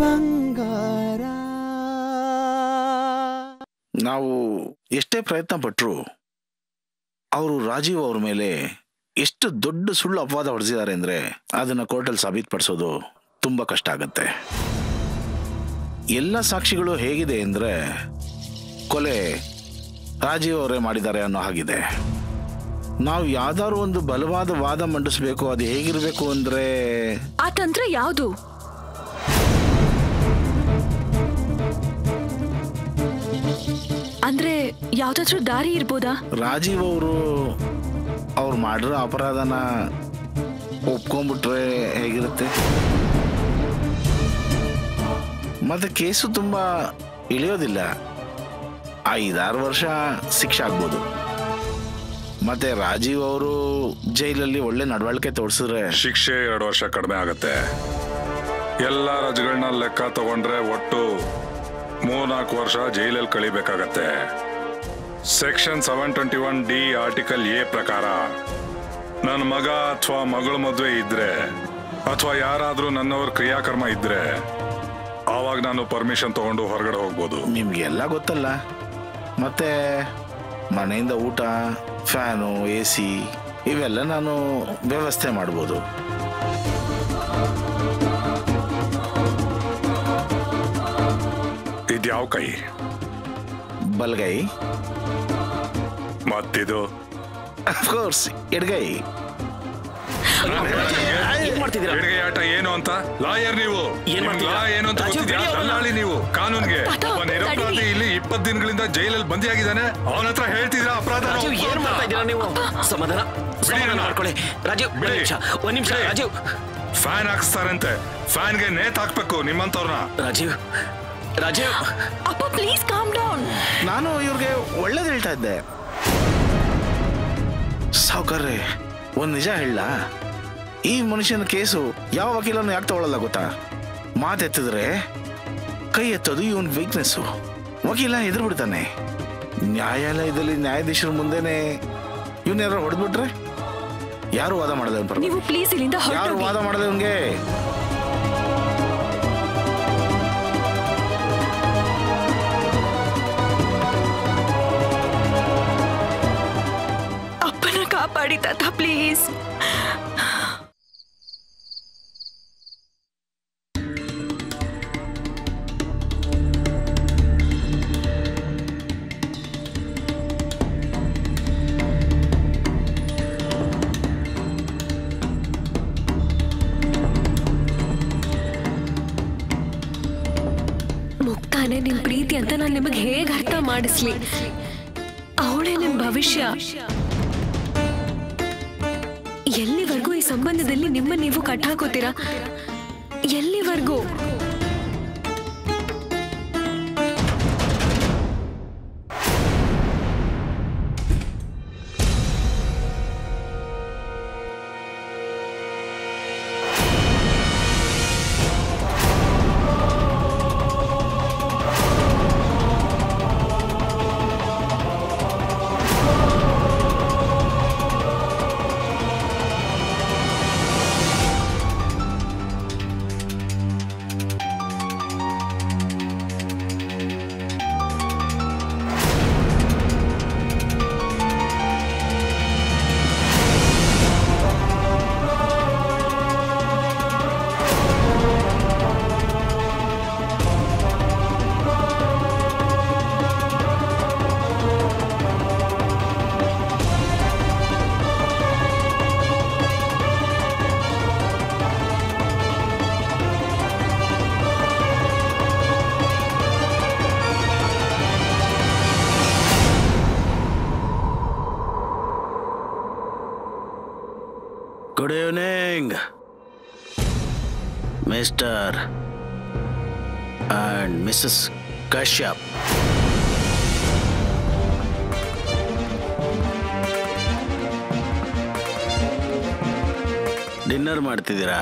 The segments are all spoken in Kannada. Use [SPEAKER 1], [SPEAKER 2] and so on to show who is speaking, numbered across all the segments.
[SPEAKER 1] ಬಂಗಾರ
[SPEAKER 2] ನಾವು ಎಷ್ಟೇ ಪ್ರಯತ್ನ ಪಟ್ಟರು ಅವರು ರಾಜೀವ್ ಅವ್ರ ಮೇಲೆ ಎಷ್ಟು ದೊಡ್ಡ ಸುಳ್ಳು ಅಪವಾದ ಹೊಡೆಸಿದ್ದಾರೆ ಅಂದ್ರೆ ಅದನ್ನ ಕೋರ್ಟಲ್ಲಿ ಸಾಬೀತುಪಡಿಸೋದು ತುಂಬಾ ಕಷ್ಟ ಆಗತ್ತೆ ಎಲ್ಲ ಸಾಕ್ಷಿಗಳು ಹೇಗಿದೆ ಅಂದ್ರೆ ಕೊಲೆ ರಾಜೀವ್ ಅವರೇ ಮಾಡಿದ್ದಾರೆ ಅನ್ನೋ ಹಾಗಿದೆ ನಾವು ಯಾವ್ದಾದ್ರು ಒಂದು ಬಲವಾದ ವಾದ ಮಂಡಿಸ್ಬೇಕು ಅದು ಹೇಗಿರ್ಬೇಕು ಅಂದ್ರೆ
[SPEAKER 3] ಆ ತಂತ್ರ ಯಾವುದು ಅಂದ್ರೆ ಯಾವ್ದಾದ್ರೂ ದಾರಿ ಇರ್ಬೋದಾ
[SPEAKER 2] ರಾಜೀವ್ ಅವರು ಅವ್ರು ಮಾಡಿರೋ ಅಪರಾಧನ ಒಪ್ಕೊಂಡ್ಬಿಟ್ರೆ ಹೇಗಿರುತ್ತೆ ಮತ್ತೆ ಕೇಸು ತುಂಬಾ ಇಳಿಯೋದಿಲ್ಲ ಐದಾರು ವರ್ಷ ಶಿಕ್ಷೆ ಆಗ್ಬೋದು ಮತ್ತೆ ರಾಜೀವ್ ಅವರು ಜೈಲಲ್ಲಿ ಒಳ್ಳೆ ನಡವಳಿಕೆ ತೋರಿಸಿದ್ರೆ
[SPEAKER 4] ಶಿಕ್ಷೆ ಎರಡು ವರ್ಷ ಕಡಿಮೆ ಆಗತ್ತೆ ಎಲ್ಲ ರಜಗಳನ್ನ ಲೆಕ್ಕ ತಗೊಂಡ್ರೆ ಒಟ್ಟು ಮೂರ್ನಾಲ್ಕು ವರ್ಷ ಜೈಲಲ್ಲಿ ಕಳಿಬೇಕಾಗತ್ತೆ section seven twenty one D article A ಪ್ರಕಾರ ನನ್ನ ಮಗ ಅಥವಾ ಮಗಳ ಮದುವೆ ಇದ್ರೆ ಅಥವಾ ಯಾರಾದ್ರೂ ನನ್ನವ್ರ ಕ್ರಿಯಾಕರ್ಮ ಇದ್ರೆ ಆವಾಗ ನಾನು ಪರ್ಮಿಷನ್ ತಗೊಂಡು ಹೊರಗಡೆ ಹೋಗ್ಬೋದು
[SPEAKER 2] ನಿಮ್ಗೆಲ್ಲ ಗೊತ್ತಲ್ಲ ಮತ್ತೆ ಮನೆಯಿಂದ ಊಟ ಫ್ಯಾನು ಎ ಸಿ ಇವೆಲ್ಲ ನಾನು ವ್ಯವಸ್ಥೆ ಮಾಡ್ಬೋದು
[SPEAKER 4] ಇದ್ಯಾವ ಕೈ
[SPEAKER 2] ಬಲ್ಗೈ
[SPEAKER 4] ಮತ್ತಿದು
[SPEAKER 2] ಅಫ್ಕೋರ್ಸ್ ಎಡ್ಗೈ
[SPEAKER 4] ಎಡಗೈ ಆಟ ಏನು ಅಂತ ಲಾಯರ್ ನೀವು
[SPEAKER 5] ಏನ್
[SPEAKER 4] ನಿಮ್ಗ್
[SPEAKER 5] ಮಾಡ್ತೀರಾ?
[SPEAKER 4] ಲಾ ಏನು ಅಂತ
[SPEAKER 5] ರಾಜು,
[SPEAKER 4] ಗೊತ್ತಿದ್ಯಾ
[SPEAKER 5] ಬಿಡಿ ಅವ್ರನ್ನ.
[SPEAKER 4] ದಲ್ಲಾಳಿ ನೀವು ಕಾನೂನ್ಗೆ
[SPEAKER 3] ತಾತ,
[SPEAKER 4] ಒಬ್ಬ ನಿರಪರಾಧಿ
[SPEAKER 3] ತಡೀರಿ.
[SPEAKER 4] ಇಲ್ಲಿ ಇಪ್ಪತ್ತು ದಿನಗಳಿಂದ ಜೈಲಲ್ಲಿ ಬಂದಿಯಾಗಿದ್ದಾನೆ ಅವನ ಹತ್ರ ಹೇಳ್ತಿದ್ರ ಅಪರಾಧ
[SPEAKER 5] ರಾಜೀವ್ ಏನ್ ಮಾಡ್ತಾ ಇದ್ದೀರಾ ನೀವು ಸಮಾಧಾನ ಸಮಾಧಾನ
[SPEAKER 4] ನನ್ನ.
[SPEAKER 5] ಮಾಡ್ಕೊಳ್ಳಿ ರಾಜೀವ್ ಒಂದ್
[SPEAKER 4] ಬಿಡಿ.
[SPEAKER 5] ನಿಮಿಷ ಒಂದ್ ನಿಮಿಷ
[SPEAKER 4] ಬಿಡಿ.
[SPEAKER 5] ರಾಜೀವ್
[SPEAKER 4] ಫ್ಯಾನ್ ಹಾಕ್ಸ್ತಾರಂತೆ ಫ್ಯಾನ್ಗೆ ನೇತ್ ಹಾಕ್ಬೇಕು ನಿಮ್ಮಂತವ್ರನ್ನ
[SPEAKER 5] ರಾಜೀವ್ ರಾಜೀವ್
[SPEAKER 3] ಅಪ್ಪ ಪ್ಲೀಸ್ ಕಾಮ್ ಡೌನ್
[SPEAKER 2] ನಾನು ಇವ್ರಿಗೆ ಒಳ್ಳೇದು ಹೇಳ್ತಾ ಇದ್ದೆ ಸಾವುಕಾರ್ರೆ ಒಂದ್ ನಿಜ ಹೇಳ ಈ ಮನುಷ್ಯನ ಕೇಸು ಯಾವ ವಕೀಲನ್ನು ಯಾಕೆ ತಗೊಳ್ಳಲ್ಲ ಗೊತ್ತಾ ಮಾತೆತ್ತಿದ್ರೆ ಕೈ ಎತ್ತೋದು ಇವನ್ ವೀಕ್ನೆಸ್ಸು ವಕೀಲ ಎದುರು ಬಿಡ್ತಾನೆ ನ್ಯಾಯಾಲಯದಲ್ಲಿ ನ್ಯಾಯಾಧೀಶರ ಮುಂದೆನೆ ಇವನ್ ಯಾರು ಹೊಡೆದ್ಬಿಟ್ರೆ ಯಾರು ವಾದ ಮಾಡಲ್ಲ ಇವ್ನ್ ಪರವಾಗಿ.
[SPEAKER 3] ನೀವು ಪ್ಲೀಸ್ ಇಲ್ಲಿಂದ
[SPEAKER 2] ಯಾರು
[SPEAKER 3] ಹೊರಟೋಗಿ
[SPEAKER 2] ವಾದ ಮಾಡಲ್ಲ ಇವನ್ಗೆ
[SPEAKER 3] ಅಪ್ಪನ ಕಾಪಾಡಿ ತಾತ ಪ್ಲೀಸ್ ಮುಕ್ತಾನೆ ನಿಮ್ ಪ್ರೀತಿ ಅಂತ ನಾನು ನಿಮಗೆ ಹೇಗೆ ಅರ್ಥ ಮಾಡಿಸ್ಲಿ ಅವಳೇ ನಿಮ್ ಭವಿಷ್ಯ ಎಲ್ಲಿವರೆಗೂ ಈ ಸಂಬಂಧದಲ್ಲಿ ನಿಮ್ಮ ನೀವು ಕಟ್ಟಾಕೋತೀರಾ ಎಲ್ಲಿವರೆಗೂ
[SPEAKER 6] good evening mister and missus Kashyap dinner ಮಾಡ್ತಿದ್ದೀರಾ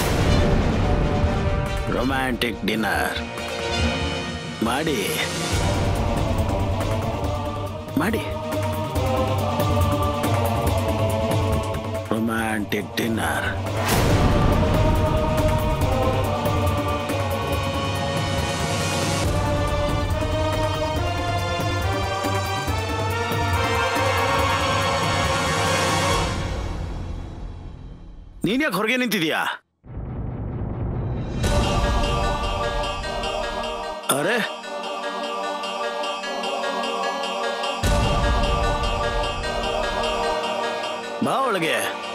[SPEAKER 6] ರೊಮ್ಯಾಂಟಿಕ್ ಡಿನ್ನರ್ ಮಾಡಿ ಮಾಡಿ ರೊಮ್ಯಾಂಟಿಕ್ ಡಿನ್ನರ್ ನೀನ್ ಯಾಕೆ ಹೊರಗೆ ನಿಂತಿದ್ಯಾ ಅರೆ ಬಾ ಒಳಗೆ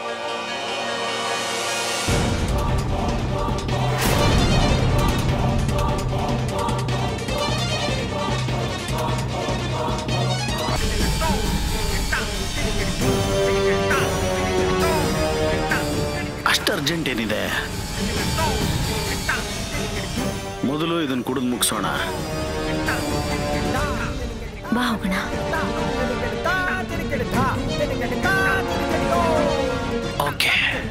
[SPEAKER 6] ಅಷ್ಟು ಅರ್ಜೆಂಟ್ ಏನಿದೆ ಮೊದಲು ಇದನ್ನ ಕುಡಿದು ಮುಗಿಸೋಣ
[SPEAKER 3] ಬಾ ಹೋಗೋಣ
[SPEAKER 6] okay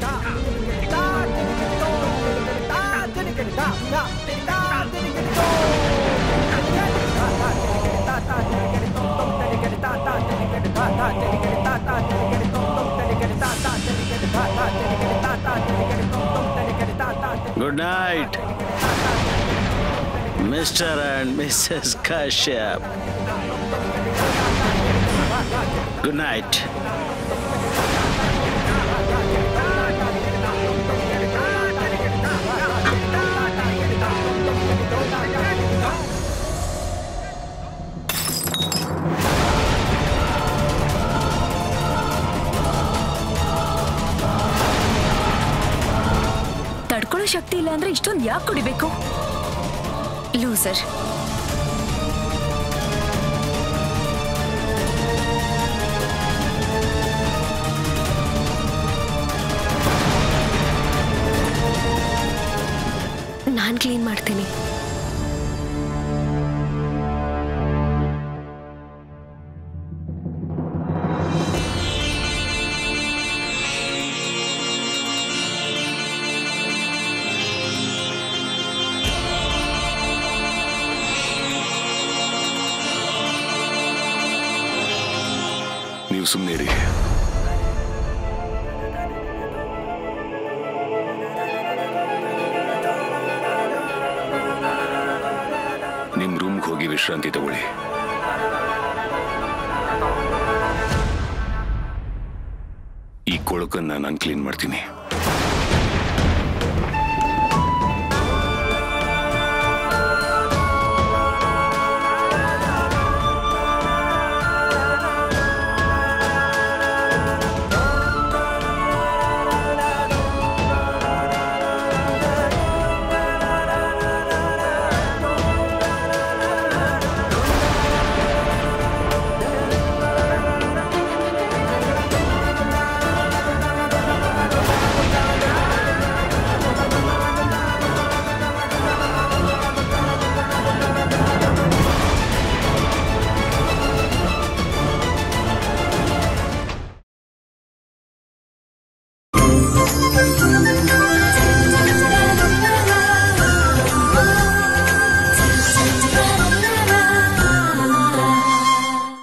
[SPEAKER 6] good night mister and missus Kashyap good night
[SPEAKER 3] ತಡ್ಕೊಳ್ಳೋ ಶಕ್ತಿ ಇಲ್ಲ ಅಂದ್ರೆ ಇಷ್ಟೊಂದು ಯಾಕೆ ಕುಡಿಬೇಕು ಲೂಸರ್ ನಾನ್ ಕ್ಲೀನ್ ಮಾಡ್ತೀನಿ
[SPEAKER 4] ನೀವು ಸುಮ್ಮನಿರಿ ನಿಮ್ ರೂಮ್ಗೆ ಹೋಗಿ ವಿಶ್ರಾಂತಿ ತಗೊಳ್ಳಿ ಈ ಕೊಳಕನ್ನ ನಾನು ಕ್ಲೀನ್ ಮಾಡ್ತೀನಿ